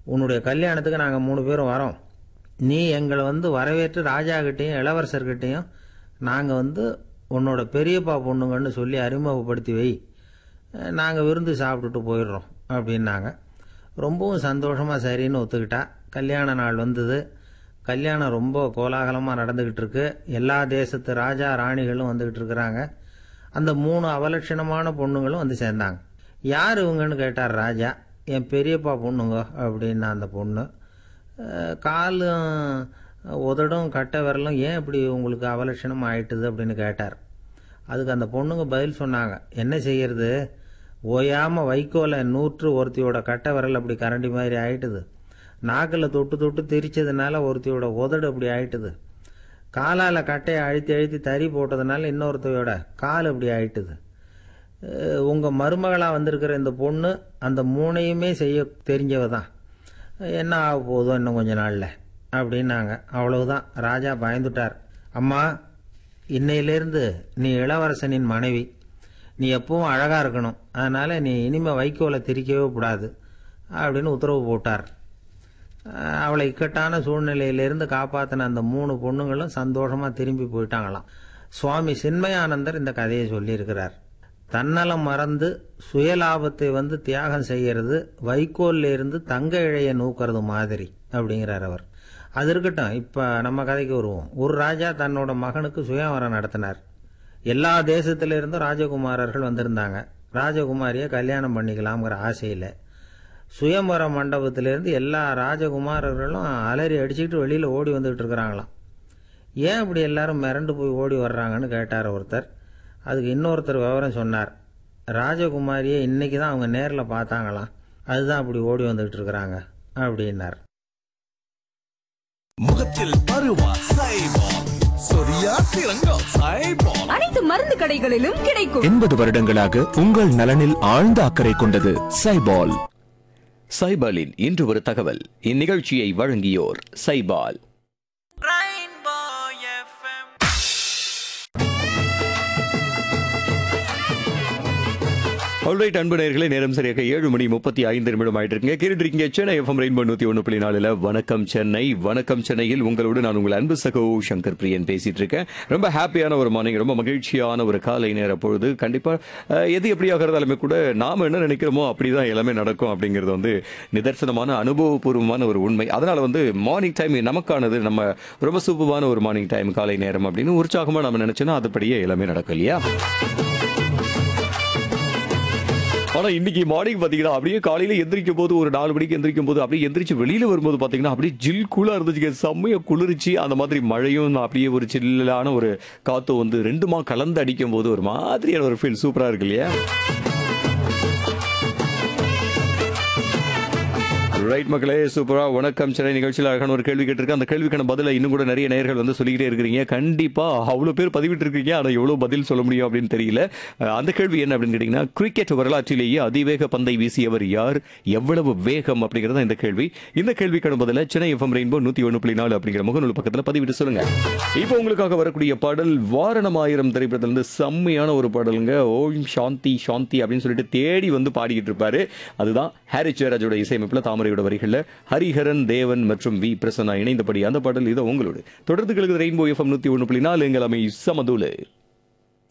உன்னுடைய கல்யாணத்துக்கு நாங்கள் மூணு பேரும் வரோம் நீ எங்களை வந்து வரவேற்று ராஜாகிட்டையும் இளவரசர்கிட்டையும் நாங்கள் வந்து உன்னோட பெரியப்பா பொண்ணுங்கன்னு சொல்லி அறிமுகப்படுத்தி வை நாங்கள் விருந்து சாப்பிட்டுட்டு போயிடுறோம் அப்படின்னாங்க ரொம்பவும் சந்தோஷமாக சரின்னு ஒத்துக்கிட்டா கல்யாண நாள் வந்தது கல்யாணம் ரொம்ப கோலாகலமாக நடந்துக்கிட்டு இருக்கு எல்லா தேசத்து ராஜா ராணிகளும் வந்துக்கிட்டு இருக்கிறாங்க அந்த மூணு அவலட்சணமான பொண்ணுங்களும் வந்து சேர்ந்தாங்க யார் இவங்கன்னு கேட்டார் ராஜா என் பெரியப்பா பொண்ணுங்க அப்படின்னா அந்த பொண்ணு அஹ், காலும் உதடும் கட்டை விரலும் ஏன் இப்படி உங்களுக்கு அவலட்சணம் ஆயிட்டுது அப்படின்னு கேட்டார் அதுக்கு அந்த பொண்ணுங்க பதில் சொன்னாங்க என்ன செய்யறது ஓயாமல் வைக்கோலை நூற்று ஒருத்தியோட கட்டை விரல் அப்படி கரண்டி மாதிரி ஆயிட்டுது நாக்கில் தொட்டு தொட்டு திரிச்சதுனால ஒருத்தியோட உதடு அப்படி ஆயிட்டுது காலால் கட்டையை அழுத்தி அழுத்தி தறி போட்டதுனால இன்னொருத்தையோட கால் அப்படி ஆயிட்டுது அஹ் உங்க மருமகளா வந்திருக்கிற இந்த பொண்ணு அந்த மூணையுமே செய்ய தெரிஞ்சவ தான் என்ன ஆக போகுதோ இன்னும் கொஞ்ச நாள்ல அப்படின்னாங்க அவ்வளவுதான் ராஜா பயந்துட்டார் அம்மா இன்னையிலிருந்து நீ இளவரசனின் மனைவி நீ எப்பவும் அழகா இருக்கணும் அதனால நீ இனிமே வைக்கோலை திரிக்கவே கூடாது அப்படின்னு உத்தரவு போட்டார் அஹ் அவளை இக்கட்டான சூழ்நிலையிலிருந்து காப்பாத்தின அந்த மூணு பொண்ணுங்களும் சந்தோஷமா திரும்பி போயிட்டாங்களாம் சுவாமி சின்மயானந்தர் இந்த கதையை சொல்லியிருக்கிறார் தன்னலம் மறந்து சுயலாபத்தை வந்து தியாகம் செய்யறது வைக்கோல்ல இருந்து தங்க இழைய நூக்கிறது மாதிரி அப்படிங்கிறார் அவர் அது இருக்கட்டும் இப்ப நம்ம கதைக்கு வருவோம் ஒரு ராஜா தன்னோட மகனுக்கு சுயவரம் நடத்தினார் எல்லா தேசத்துல இருந்தும் ராஜகுமாரர்கள் வந்திருந்தாங்க ராஜகுமாரியை கல்யாணம் பண்ணிக்கலாம்ங்கிற ஆசையில சுயம்பர மண்டபத்திலிருந்து எல்லா ராஜகுமாரர்களும் அலறி அடிச்சுக்கிட்டு வெளியில ஓடி வந்துகிட்டு இருக்கிறாங்களாம் ஏன் இப்படி எல்லாரும் மிரண்டு போய் ஓடி வர்றாங்கன்னு கேட்டார் ஒருத்தர் அதுக்கு இன்னொருத்தர் விவரம் சொன்னார் ராஜகுமாரியை இன்னைக்கு தான் அவங்க நேரில் பார்த்தாங்களாம் அதுதான் அப்படி ஓடி வந்துகிட்டு இருக்கிறாங்க அப்படின்னார் முகத்தில் பருவா சைபால் சொரியா சிறங்கம் சைபால் அனைத்து மருந்து கடைகளிலும் கிடைக்கும் எண்பது வருடங்களாக உங்கள் நலனில் ஆழ்ந்த அக்கறை கொண்டது சைபால் சைபாலின் இன்று ஒரு தகவல் இந்நிகழ்ச்சியை வழங்கியோர் சைபால் ஆல்ரைட் அன்பு நேயர்களே நேரம் சரியாக ஏழு மணி முப்பத்தி ஐந்து நிமிடம் ஆயிட்டு இருக்கீங்க கேட்டுட்டு இருக்கீங்க சென்னை எஃப்எம் ரெயின்போ நூத்தி ஒன்று புள்ளி நாலுல வணக்கம் சென்னை வணக்கம் சென்னையில் உங்களோடு நான் உங்கள் அன்பு சகோ சங்கர் பிரியன் பேசிட்டு இருக்கேன் ரொம்ப ஹாப்பியான ஒரு மார்னிங் ரொம்ப மகிழ்ச்சியான ஒரு காலை நேர பொழுது கண்டிப்பா அஹ், எது எப்படியாக இருந்தாலுமே கூட நாம என்ன நினைக்கிறோமோ அப்படிதான் எல்லாமே நடக்கும் அப்படிங்கிறது வந்து நிதர்சனமான அனுபவபூர்வமான ஒரு உண்மை அதனால வந்து மார்னிங் டைம் நமக்கானது நம்ம ரொம்ப சூப்பரான ஒரு மார்னிங் டைம் காலை நேரம் அப்படின்னு உற்சாகமா நம்ம நினைச்சோன்னா அதுபடியே எல்லாமே நடக்கும் இல்லையா ஆனா இன்னைக்கு மார்னிங் பாத்தீங்கன்னா அப்படியே காலையில எந்திரிக்கும் போது ஒரு நாலு மணிக்கு எந்திரிக்கும் போது அப்படியே எந்திரிச்சு வெளியில வரும்போது பாத்தீங்கன்னா அப்படியே ஜில் கூலா இருந்துச்சு செம்மைய குளிர்ச்சி அந்த மாதிரி மழையும் அப்படியே ஒரு சில்லான ஒரு காத்து வந்து ரெண்டுமா கலந்து அடிக்கும் போது ஒரு மாதிரியான ஒரு ஃபீல் சூப்பரா இருக்கு இல்லையா ரைட் மக்களே சூப்பரா வணக்கம் சென்னை நிகழ்ச்சியில் அழகான ஒரு கேள்வி கேட்டிருக்கேன் அந்த கேள்விக்கான பதில இன்னும் கூட நிறைய நேயர்கள் வந்து சொல்லிக்கிட்டே இருக்கிறீங்க கண்டிப்பா அவ்வளவு பேர் பதிவிட்டு இருக்கீங்க ஆனா எவ்வளவு பதில் சொல்ல முடியும் அப்படின்னு தெரியல அஹ் அந்த கேள்வி என்ன அப்படின்னு கேட்டீங்கன்னா கிரிக்கெட் வரலாற்றிலேயே அதிவேக பந்தை வீசியவர் யார் எவ்வளவு வேகம் அப்படிங்கறது தான் இந்த கேள்வி இந்த கேள்விக்கான பதில சென்னை எஃப்எம் ரெயின்போ நூத்தி ஒன்று புள்ளி நாலு அப்படிங்கிற முகநூல் பக்கத்துல பதிவிட்டு சொல்லுங்க இப்போ உங்களுக்காக வரக்கூடிய பாடல் வாரணம் ஆயிரம் திரைப்படத்திலிருந்து செம்மையான ஒரு பாடலுங்க ஓம் சாந்தி சாந்தி அப்படின்னு சொல்லிட்டு தேடி வந்து பாடிக்கிட்டு இருப்பாரு அதுதான் ஹாரி ஜெயராஜோட இசையமைப்புல தாமரையோட வரிகள்ல ஹரிஹரன் தேவன் மற்றும் வி பிரசன்னா இணைந்தபடி அந்த பாடல் இதோ உங்களோடு தொடர்ந்து கிழக்கு ரெயின்போ எஃப்எம் நூத்தி ஒன்று புள்ளி நாலு எங்கள் அமை சமதூலு